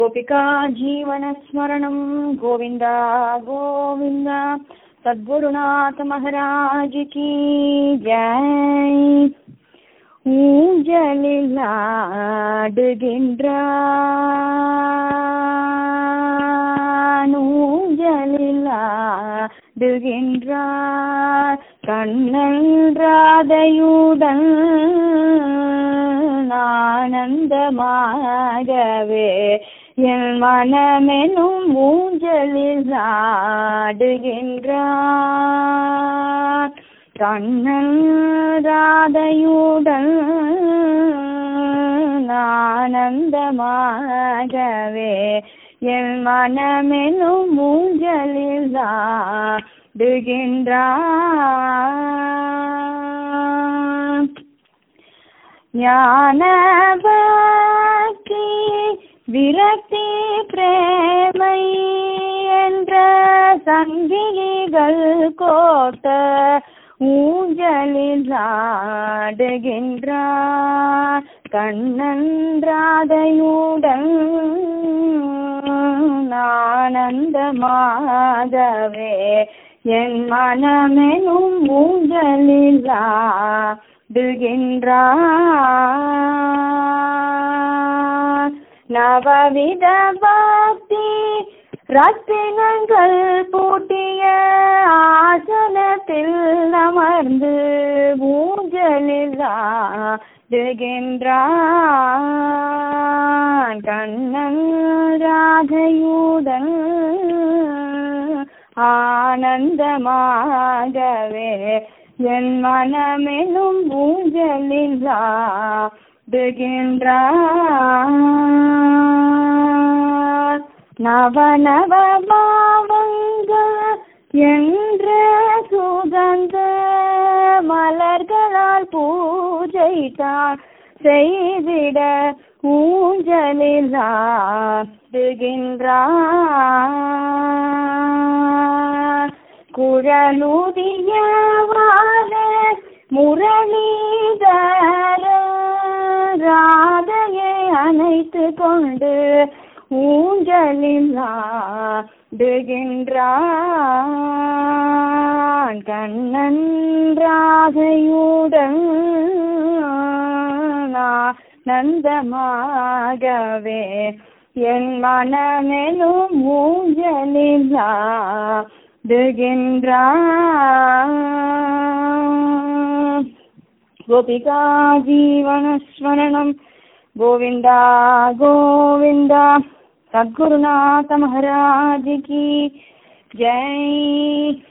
गोपिका जीवनस्मरणं गोविन्द गोविन्द सद्गुरुनाथ महाराज की जय ஊஞ்சலில் ஆடுகின்றான் ஊஞ்சலில் ஆடுகின்றான் கண்ணன் ராதையுடன் ஆனந்தமாகவே என் மனமெனும் ஊஞ்சலில் ஆடுகின்றான் கண்ணன் ராதையுடன் ஆனந்தமாகவே என் மனமெனும் ஊஞ்சலில் ஆடுகின்றான் ஞான பக்தி விரக்தி பிரேமை என்ற சங்கிலிகள் கோட்ட ஊஞ்சலில் ஆடுகின்றான் கண்ணன் ராதையுடன் ஆனந்தமாகவே என் மனமெனும் ஊஞ்சலில் ஆடுகின்றான் நவவித பக்தி ரத்தினங்கள் பூட்டிய ஆசனத்தில் அமர்ந்து ஊஞ்சலில் ஆடுகின்றான் கண்ணன் ராதையுடன் ஆனந்தமாகவே என் மனமெனும் ஊஞ்சலில் ஆடுகின்றான் நவநவ பாவங்கள் என்ற சுகந்த மலர்களால் பூஜை தான் செய்திட ஊஞ்சலில் ஆடுகின்றான் குழலுதிய வாழ முரளிதர ராதையை அணைத்து கொண்டு ஊஞ்சலில் ஆடுகின்றான் கண்ணன் ராதையுடன் நந்தமாகவே என் மனமெனும் ஊஞ்சலில் ஆடுகின்றான் गोपिका जीवनस्मरणं गोविन्द गोविन्द सद्गुरुनाथ महाराज की जय